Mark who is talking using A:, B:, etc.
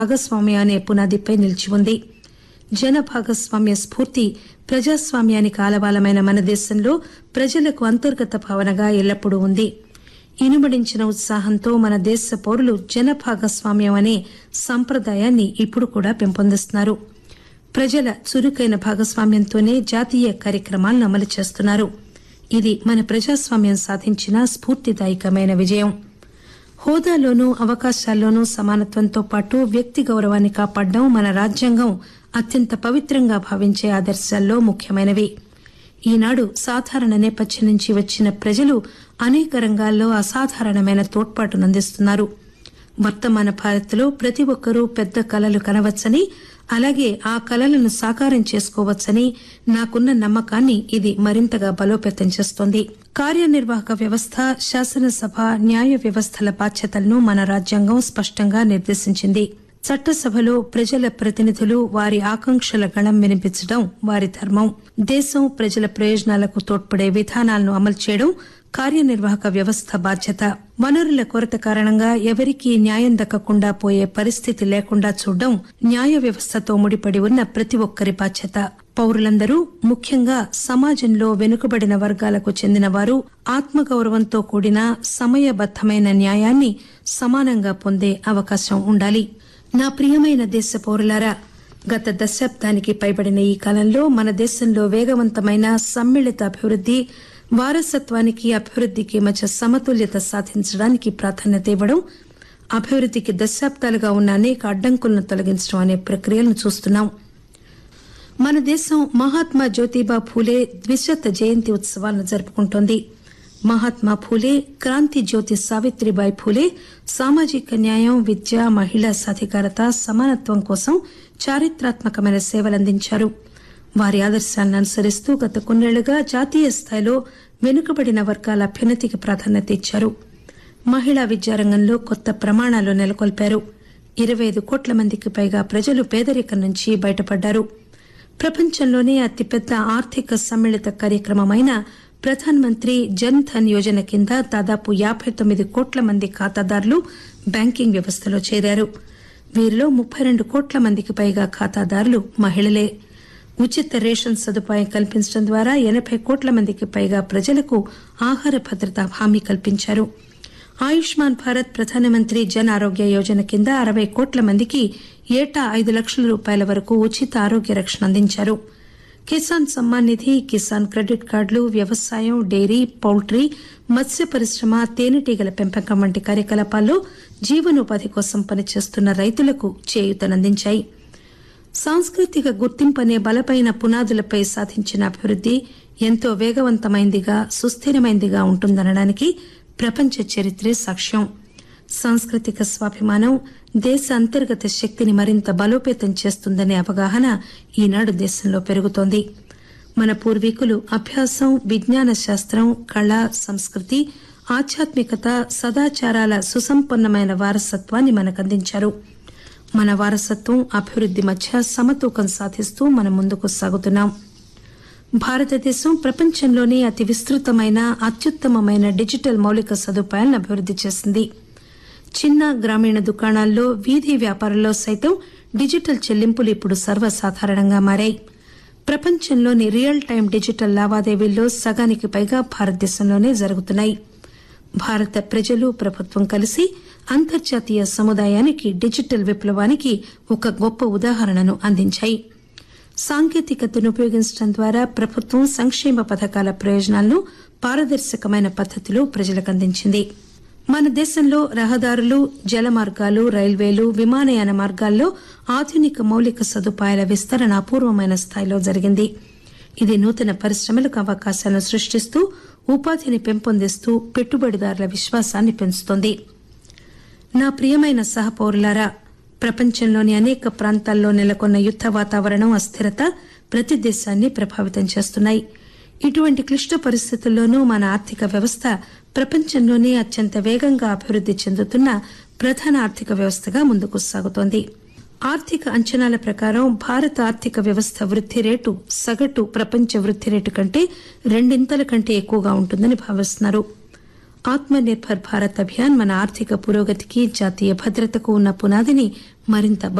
A: భాగస్వామ్య అనే పునాదిపై నిలిచి ఉంది జన భాగస్వామ్య స్ఫూర్తి ప్రజాస్వామ్యానికి ఆలవాలమైన మన దేశంలో ప్రజలకు అంతర్గత భావనగా ఎల్లప్పుడూ ఉంది ఇనుమడించిన ఉత్సాహంతో మన దేశ పౌరులు జన భాగస్వామ్యం అనే సంప్రదాయాన్ని ఇప్పుడు కూడా పెంపొందిస్తున్నారు ప్రజల చురుకైన భాగస్వామ్యంతోనే జాతీయ కార్యక్రమాలను అమలు చేస్తున్నారు ఇది మన ప్రజాస్వామ్యం సాధించిన స్ఫూర్తిదాయకమైన విజయం హోదాలోనూ అవకాశాల్లోనూ సమానత్వంతో పాటు వ్యక్తి గౌరవాన్ని కాపాడడం మన రాజ్యాంగం అత్యంత పవిత్రంగా భావించే ఆదర్శాల్లో ముఖ్యమైనవి ఈనాడు సాధారణ నేపథ్యం నుంచి వచ్చిన ప్రజలు అనేక రంగాల్లో అసాధారణమైన తోడ్పాటునందిస్తున్నారు వర్తమాన భారత్లో ప్రతి ఒక్కరూ పెద్ద కలలు కనవచ్చని అలాగే ఆ కలలను సాకారం చేసుకోవచ్చని నాకున్న నమ్మకాన్ని ఇది మరింతగా బలోపేతం చేస్తోంది కార్యనిర్వాహక వ్యవస్థ శాసనసభ న్యాయ వ్యవస్థల బాధ్యతలను మన రాజ్యాంగం స్పష్టంగా నిర్దేశించింది చట్టసభలో ప్రజల ప్రతినిధులు వారి ఆకాంక్షల గళం వినిపించడం వారి ధర్మం దేశం ప్రజల ప్రయోజనాలకు తోడ్పడే విధానాలను అమలు చేయడం కార్యనిర్వాహక వ్యవస్థ బాధ్యత వనరుల కొరత కారణంగా ఎవరికీ న్యాయం దక్కకుండా పోయే పరిస్థితి లేకుండా చూడడం న్యాయ వ్యవస్థతో ముడిపడి ఉన్న ప్రతి ఒక్కరి బాధ్యత పౌరులందరూ ముఖ్యంగా సమాజంలో వెనుకబడిన వర్గాలకు చెందిన వారు ఆత్మగౌరవంతో కూడిన సమయబద్దమైన న్యాయాన్ని సమానంగా పొందే అవకాశం ఉండాలి నా ప్రియమైన దేశ పౌరులారా గత దశాబ్దానికి పైబడిన ఈ కాలంలో మన దేశంలో వేగవంతమైన సమ్మిళిత అభివృద్ది వారసత్వానికి అభివృద్దికి మధ్య సమతుల్యత సాధించడానికి ప్రాధాన్యత ఇవ్వడం అభివృద్దికి దశాబ్దాలుగా ఉన్న అనేక అడ్డంకులను తొలగించడం అనే ప్రక్రియలను చూస్తున్నాం మన దేశం మహాత్మా జ్యోతిబా ఫూలే ద్విశత జయంతి ఉత్సవాలను జరుపుకుంటోంది మహాత్మా ఫూలే క్రాంతి జ్యోతి సావిత్రిబాయి ఫూలే సామాజిక న్యాయం విద్య మహిళా సాధికారత సమానత్వం కోసం చారిత్రాత్మకమైన సేవలందించారు వారి ఆదర్శాలను అనుసరిస్తూ గత కొన్నేళ్లుగా జాతీయ స్థాయిలో వెనుకబడిన వర్గాల అభ్యున్నతికి ప్రాధాన్యత ఇచ్చారు మహిళా విద్యారంగంలో కొత్త ప్రమాణాలు నెలకొల్పారు ఇరవై ఐదు కోట్ల మందికి పైగా ప్రజలు పేదరికం నుంచి బయటపడ్డారు ప్రపంచంలోనే అతిపెద్ద ఆర్థిక సమ్మిళిత కార్యక్రమమైన ప్రధాన్ మంత్రి జన్ ధన్ యోజన కింద దాదాపు యాబై తొమ్మిది కోట్ల మంది ఖాతాదారులు బ్యాంకింగ్ వ్యవస్థలో చేరారు వీరిలో ముప్పై రెండు కోట్ల మందికి పైగా ఖాతాదారులు మహిళలే ఉచిత రేషన్ సదుపాయం కల్పించడం ద్వారా ఎనబై కోట్ల మందికి పైగా ప్రజలకు ఆహార భద్రత హామీ కల్పించారు ఆయుష్మాన్ భారత్ ప్రధానమంత్రి జన్ ఆరోగ్య యోజన కింద అరవై కోట్ల మందికి ఏటా ఐదు లక్షల రూపాయల వరకు ఉచిత ఆరోగ్య రక్షణ అందించారు కిసాన్ సమ్మాన్ నిధి కిసాన్ క్రెడిట్ కార్డులు వ్యవసాయం డైరీ పౌల్ట్రీ మత్స్య పరిశ్రమ తేనెటీగల పెంపకం వంటి కార్యకలాపాల్లో జీవనోపాధి కోసం పనిచేస్తున్న రైతులకు చేయూతనందించాయి సాంస్కృతిక గుర్తింపు అనే బలమైన పునాదులపై సాధించిన అభివృద్ది ఎంతో వేగవంతమైందిగా సుస్థిరమైందిగా ఉంటుందనడానికి ప్రపంచ చరిత్రే సాక్ష్యం సాంస్కృతిక స్వాభిమానం దేశ అంతర్గత శక్తిని మరింత బలోపేతం చేస్తుందనే అవగాహన ఈనాడు దేశంలో పెరుగుతోంది మన పూర్వీకులు అభ్యాసం విజ్ఞాన శాస్త్రం కళ సంస్కృతి ఆధ్యాత్మికత సదాచారాల సుసంపన్నమైన వారసత్వాన్ని మనకందించారు మన వారసత్వం అభివృద్ది మధ్య సమతూకం సాధిస్తూ మనం ముందుకు సాగుతున్నాం భారతదేశం ప్రపంచంలోనే అతి విస్తృతమైన అత్యుత్తమమైన డిజిటల్ మౌలిక సదుపాయాలను అభివృద్ది చేసింది చిన్న గ్రామీణ దుకాణాల్లో వీధి వ్యాపారంలో సైతం డిజిటల్ చెల్లింపులు ఇప్పుడు సర్వసాధారణంగా మారాయి ప్రపంచంలోని రియల్ టైం డిజిటల్ లావాదేవీల్లో సగానికి పైగా భారతదేశంలోనే జరుగుతున్నాయి భారత ప్రజలు ప్రభుత్వం కలిసి అంతర్జాతీయ సముదాయానికి డిజిటల్ విప్లవానికి ఒక గొప్ప ఉదాహరణను అందించాయి సాంకేతికతను ఉపయోగించడం ద్వారా ప్రభుత్వం సంక్షేమ పథకాల ప్రయోజనాలను పారదర్శకమైన పద్దతిలో ప్రజలకు అందించింది మన దేశంలో రహదారులు జల మార్గాలు రైల్వేలు విమానయాన మార్గాల్లో ఆధునిక మౌలిక సదుపాయాల విస్తరణ అపూర్వమైన స్థాయిలో జరిగింది ఇది నూతన పరిశ్రమలకు అవకాశాలను సృష్టిస్తూ ఉపాధిని పెంపొందిస్తూ పెట్టుబడిదారుల విశ్వాసాన్ని పెంచుతోంది నా ప్రియమైన సహపౌరులారా ప్రపంచంలోని అనేక ప్రాంతాల్లో నెలకొన్న యుద్ద వాతావరణం అస్థిరత ప్రతి దేశాన్ని ప్రభావితం చేస్తున్నాయి ఇటువంటి క్లిష్ట పరిస్థితుల్లోనూ మన ఆర్థిక వ్యవస్థ ప్రపంచంలోనే అత్యంత వేగంగా అభివృద్ది చెందుతున్న ప్రధాన ఆర్థిక వ్యవస్థగా ముందుకు సాగుతోంది ఆర్థిక అంచనాల ప్రకారం భారత ఆర్థిక వ్యవస్థ వృద్ది రేటు సగటు ప్రపంచ వృద్ది రేటు కంటే రెండింతల కంటే ఎక్కువగా ఉంటుందని భావిస్తున్నారు ఆత్మ నిర్బర్ భారత్ అభియాన్ మన ఆర్థిక పురోగతికి జాతీయ భద్రతకు ఉన్న పునాదిని మరింత